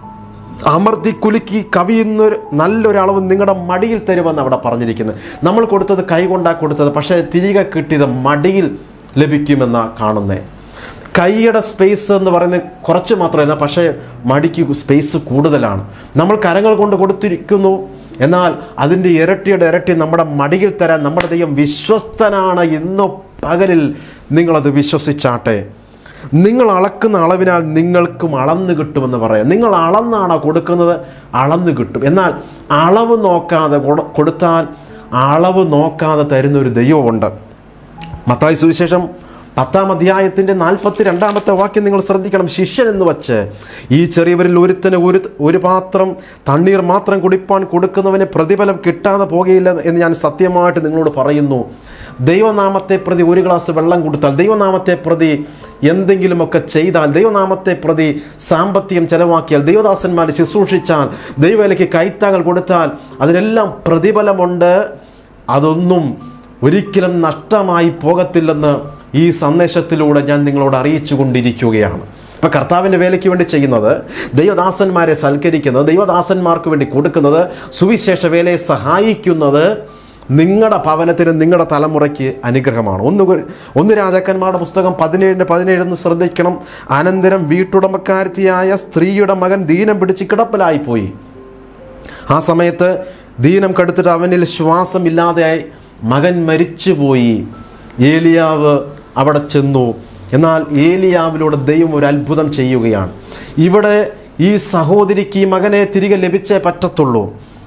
അമർത്തി കുലുക്കി കവിയുന്നൊരു നല്ലൊരളവ് നിങ്ങളുടെ മടിയിൽ തരുമെന്ന് അവിടെ പറഞ്ഞിരിക്കുന്നത് നമ്മൾ കൊടുത്തത് കൈകൊണ്ടാ കൊടുത്തത് പക്ഷേ തിരികെ കിട്ടിയത് മടിയിൽ ലഭിക്കുമെന്നാ കാണുന്നത് കൈയുടെ സ്പേസ് എന്ന് പറയുന്നത് കുറച്ച് മാത്രമല്ല പക്ഷേ മടിക്ക് സ്പേസ് കൂടുതലാണ് നമ്മൾ കരങ്ങൾ കൊണ്ട് കൊടുത്തിരിക്കുന്നു എന്നാൽ അതിൻ്റെ ഇരട്ടിയുടെ ഇരട്ടി നമ്മുടെ മടിയിൽ തരാൻ നമ്മുടെ ദൈവം വിശ്വസ്തനാണ് ഇന്നു പകലിൽ നിങ്ങളത് വിശ്വസിച്ചാട്ടെ നിങ്ങൾ അളക്കുന്ന അളവിനാൽ നിങ്ങൾക്കും അളന്ന് കിട്ടുമെന്ന് പറയാം നിങ്ങൾ അളന്നാണോ കൊടുക്കുന്നത് അളന്ന് കിട്ടും എന്നാൽ അളവ് നോക്കാതെ കൊടു- കൊടുത്താൽ അളവ് നോക്കാതെ തരുന്ന ഒരു ദൈവമുണ്ട് മത്തായി സുവിശേഷം പത്താം അധ്യായത്തിൻ്റെ നാൽപ്പത്തി രണ്ടാമത്തെ വാക്യം നിങ്ങൾ ശ്രദ്ധിക്കണം ശിഷ്യൻ എന്ന് വച്ച് ഈ ചെറിയവരിൽ ഒരുത്തന് ഒരു ഒരു പാത്രം തണ്ണീർ മാത്രം കുടിപ്പാൻ കൊടുക്കുന്നവന് പ്രതിഫലം കിട്ടാതെ പോകുകയില്ല എന്ന് ഞാൻ സത്യമായിട്ട് നിങ്ങളോട് പറയുന്നു ദൈവനാമത്തെ പ്രതി ഒരു ഗ്ലാസ് വെള്ളം കൊടുത്താൽ ദൈവനാമത്തെ പ്രതി എന്തെങ്കിലുമൊക്കെ ചെയ്താൽ ദൈവനാമത്തെ പ്രതി സാമ്പത്തികം ചെലവാക്കിയാൽ ദൈവദാസന്മാരെ ശുശ്രൂഷിച്ചാൽ ദൈവവിലയ്ക്ക് കൈത്താങ്ങൾ കൊടുത്താൽ അതിനെല്ലാം പ്രതിഫലമുണ്ട് അതൊന്നും ഒരിക്കലും നഷ്ടമായി പോകത്തില്ലെന്ന് ഈ സന്ദേശത്തിലൂടെ ഞാൻ നിങ്ങളോട് അറിയിച്ചു കൊണ്ടിരിക്കുകയാണ് ഇപ്പം കർത്താവിൻ്റെ വേലയ്ക്ക് വേണ്ടി ചെയ്യുന്നത് ദൈവദാസന്മാരെ സൽക്കരിക്കുന്നത് ദൈവദാസന്മാർക്ക് വേണ്ടി കൊടുക്കുന്നത് സുവിശേഷ വേലയെ സഹായിക്കുന്നത് നിങ്ങളുടെ ഭവനത്തിന് നിങ്ങളുടെ തലമുറയ്ക്ക് അനുഗ്രഹമാണ് ഒന്ന് ഗു- ഒന്ന് രാജാക്കന്മാരുടെ പുസ്തകം പതിനേഴിന് പതിനേഴെന്ന് ശ്രദ്ധിക്കണം അനന്തരം വീട്ടുടമക്കാരത്തിയായ സ്ത്രീയുടെ മകൻ ദീനം പിടിച്ച് കിടപ്പിലായിപ്പോയി ആ സമയത്ത് ദീനം കടുത്തിട്ട് അവനിൽ ശ്വാസമില്ലാതെയായി മകൻ മരിച്ചുപോയി ഏലിയാവ് അവിടെ ചെന്നു എന്നാൽ ഏലിയാവിലൂടെ ദൈവം ഒരു അത്ഭുതം ചെയ്യുകയാണ് ഇവിടെ ഈ സഹോദരിക്ക് ഈ മകനെ തിരികെ ലഭിച്ചേ പറ്റത്തുള്ളൂ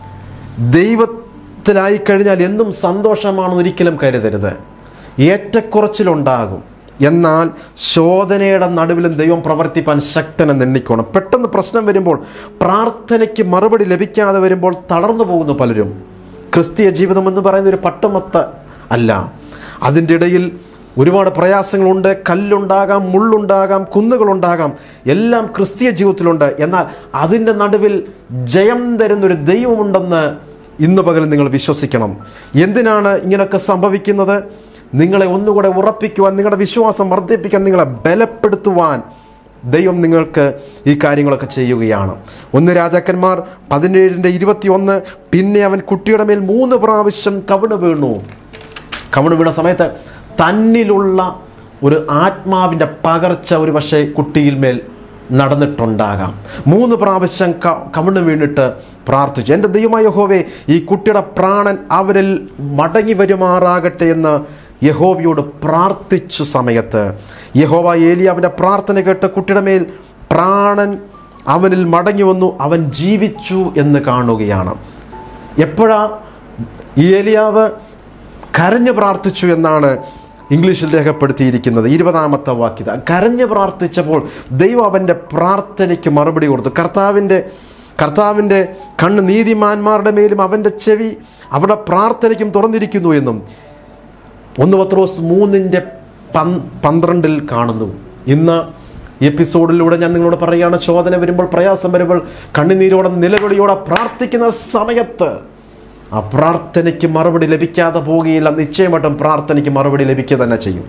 ദൈവത്തിലായി കഴിഞ്ഞാൽ എന്നും സന്തോഷമാണെന്ന് ഒരിക്കലും കരുതരുത് ഏറ്റക്കുറച്ചിലുണ്ടാകും എന്നാൽ ശോധനയുടെ നടുവിലും ദൈവം പ്രവർത്തിപ്പാൻ ശക്തനെന്ന് എണ്ണിക്കോണം പെട്ടെന്ന് പ്രശ്നം വരുമ്പോൾ പ്രാർത്ഥനയ്ക്ക് മറുപടി ലഭിക്കാതെ വരുമ്പോൾ തളർന്നു പോകുന്നു പലരും ക്രിസ്തീയ ജീവിതം എന്ന് പറയുന്ന ഒരു പട്ടുമത്ത അല്ല അതിൻ്റെ ഇടയിൽ ഒരുപാട് പ്രയാസങ്ങളുണ്ട് കല്ലുണ്ടാകാം മുള്ളുണ്ടാകാം കുന്നുകളുണ്ടാകാം എല്ലാം ക്രിസ്തീയ ജീവിതത്തിലുണ്ട് എന്നാൽ അതിൻ്റെ നടുവിൽ ജയം തരുന്നൊരു ദൈവമുണ്ടെന്ന് ഇന്ന് പകൽ നിങ്ങൾ വിശ്വസിക്കണം എന്തിനാണ് ഇങ്ങനെയൊക്കെ സംഭവിക്കുന്നത് നിങ്ങളെ ഒന്നുകൂടെ ഉറപ്പിക്കുവാൻ നിങ്ങളുടെ വിശ്വാസം വർദ്ധിപ്പിക്കാൻ നിങ്ങളെ ബലപ്പെടുത്തുവാൻ ദൈവം നിങ്ങൾക്ക് ഈ കാര്യങ്ങളൊക്കെ ചെയ്യുകയാണ് ഒന്ന് രാജാക്കന്മാർ പതിനേഴിൻ്റെ ഇരുപത്തി ഒന്ന് പിന്നെ അവൻ കുട്ടിയുടെ മേൽ മൂന്ന് പ്രാവശ്യം കവിണ് വീണു കവിണ് വീണ സമയത്ത് തന്നിലുള്ള ഒരു ആത്മാവിൻ്റെ പകർച്ച ഒരു പക്ഷേ കുട്ടിയിൽ മേൽ നടന്നിട്ടുണ്ടാകാം മൂന്ന് പ്രാവശ്യം ക കവിണ് വീണിട്ട് പ്രാർത്ഥിച്ചു എൻ്റെ ദൈവമായ യഹോവേ ഈ കുട്ടിയുടെ പ്രാണൻ അവരിൽ മടങ്ങി വരുമാറാകട്ടെ എന്ന് യഹോവയോട് പ്രാർത്ഥിച്ചു സമയത്ത് യഹോവ ഏലിയാവിൻ്റെ പ്രാർത്ഥന കേട്ട് കുട്ടിയുടെ മേൽ പ്രാണൻ അവനിൽ മടങ്ങി വന്നു അവൻ ജീവിച്ചു എന്ന് കാണുകയാണ് എപ്പോഴാ ഈ ഏലിയാവ് കരഞ്ഞു പ്രാർത്ഥിച്ചു എന്നാണ് ഇംഗ്ലീഷിൽ രേഖപ്പെടുത്തിയിരിക്കുന്നത് ഇരുപതാമത്തെ വാക്യത കരഞ്ഞു പ്രാർത്ഥിച്ചപ്പോൾ ദൈവം അവൻ്റെ പ്രാർത്ഥനയ്ക്ക് മറുപടി കൊടുത്തു കർത്താവിൻ്റെ കർത്താവിൻ്റെ കണ്ണ് നീതിമാന്മാരുടെ മേലും അവൻ്റെ ചെവി അവിടെ പ്രാർത്ഥനയ്ക്കും തുറന്നിരിക്കുന്നു എന്നും ഒന്ന് പത്രോസ് മൂന്നിൻ്റെ പൻ പന്ത്രണ്ടിൽ കാണുന്നു ഇന്ന് എപ്പിസോഡിലൂടെ ഞാൻ നിങ്ങളോട് പറയുകയാണ് ചോദന വരുമ്പോൾ പ്രയാസം വരുമ്പോൾ കണ്ണുനീരോടെ നിലവിളിയോടെ പ്രാർത്ഥിക്കുന്ന സമയത്ത് ആ പ്രാർത്ഥനയ്ക്ക് മറുപടി ലഭിക്കാതെ പോവുകയില്ല നിശ്ചയമായിട്ടും പ്രാർത്ഥനയ്ക്ക് മറുപടി ലഭിക്കുക തന്നെ ചെയ്യും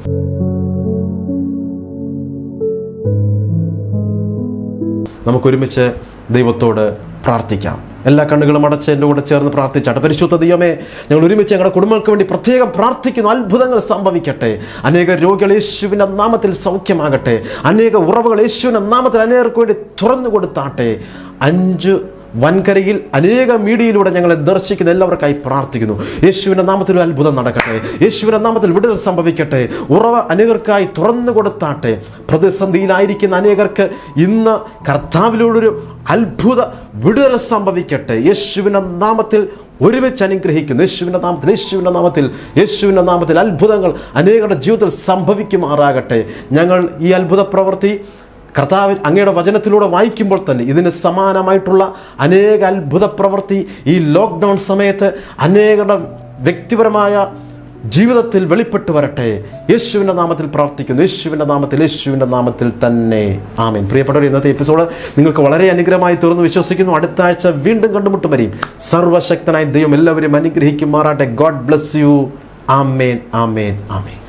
നമുക്കൊരുമിച്ച് ദൈവത്തോട് പ്രാർത്ഥിക്കാം എല്ലാ കണ്ണുകളും അടച്ച് എൻ്റെ കൂടെ ചേർന്ന് പ്രാർത്ഥിച്ചാട്ടെ പരിശുദ്ധ ദൈവമേ ഞങ്ങൾ ഒരുമിച്ച് ഞങ്ങളുടെ കുടുംബങ്ങൾക്ക് വേണ്ടി പ്രത്യേകം പ്രാർത്ഥിക്കുന്നു അത്ഭുതങ്ങൾ സംഭവിക്കട്ടെ അനേക രോഗികൾ യേശുവിൻ്റെ നാമത്തിൽ സൗഖ്യമാകട്ടെ അനേക ഉറവുകൾ യേശുവിൻ്റെ നാമത്തിൽ അനേകർക്ക് വേണ്ടി തുറന്നു കൊടുത്താട്ടെ അഞ്ച് വൻകരയിൽ അനേക മീഡിയയിലൂടെ ഞങ്ങളെ ദർശിക്കുന്ന എല്ലാവർക്കായി പ്രാർത്ഥിക്കുന്നു യേശുവിൻ്റെ നാമത്തിൽ ഒരു അത്ഭുതം നടക്കട്ടെ യേശുവിൻ്റെ നാമത്തിൽ വിടുതൽ സംഭവിക്കട്ടെ ഉറവ അനേകർക്കായി തുറന്നു കൊടുത്താട്ടെ പ്രതിസന്ധിയിലായിരിക്കുന്ന അനേകർക്ക് ഇന്ന് കർത്താവിലൂടൊരു അത്ഭുത വിടുതൽ സംഭവിക്കട്ടെ യേശുവിൻ്റെ നാമത്തിൽ ഒരുമിച്ച് അനുഗ്രഹിക്കുന്നു യേശുവിൻ്റെ നാമത്തിൽ യേശുവിൻ്റെ നാമത്തിൽ യേശുവിൻ്റെ നാമത്തിൽ അത്ഭുതങ്ങൾ അനേകരുടെ ജീവിതത്തിൽ സംഭവിക്കുമാറാകട്ടെ ഞങ്ങൾ ഈ അത്ഭുത പ്രവൃത്തി കർത്താവ് അങ്ങയുടെ വചനത്തിലൂടെ വായിക്കുമ്പോൾ തന്നെ ഇതിന് സമാനമായിട്ടുള്ള അനേക അത്ഭുത പ്രവൃത്തി ഈ ലോക്ക്ഡൗൺ സമയത്ത് അനേകരുടെ വ്യക്തിപരമായ ജീവിതത്തിൽ വെളിപ്പെട്ട് വരട്ടെ യേശുവിൻ്റെ നാമത്തിൽ പ്രാർത്ഥിക്കുന്നു യേശുവിൻ്റെ നാമത്തിൽ യേശുവിൻ്റെ നാമത്തിൽ തന്നെ ആമേൻ പ്രിയപ്പെട്ടവർ ഇന്നത്തെ എപ്പിസോഡ് നിങ്ങൾക്ക് വളരെ അനുഗ്രഹമായി തീർന്ന് വിശ്വസിക്കുന്നു അടുത്ത ആഴ്ച വീണ്ടും കണ്ടുമുട്ടും വരെയും സർവശക്തനായ ദൈവം എല്ലാവരും അനുഗ്രഹിക്കുമാറാട്ടെ ഗോഡ് ബ്ലസ് യു ആമേൻ ആമേൻ ആമേൻ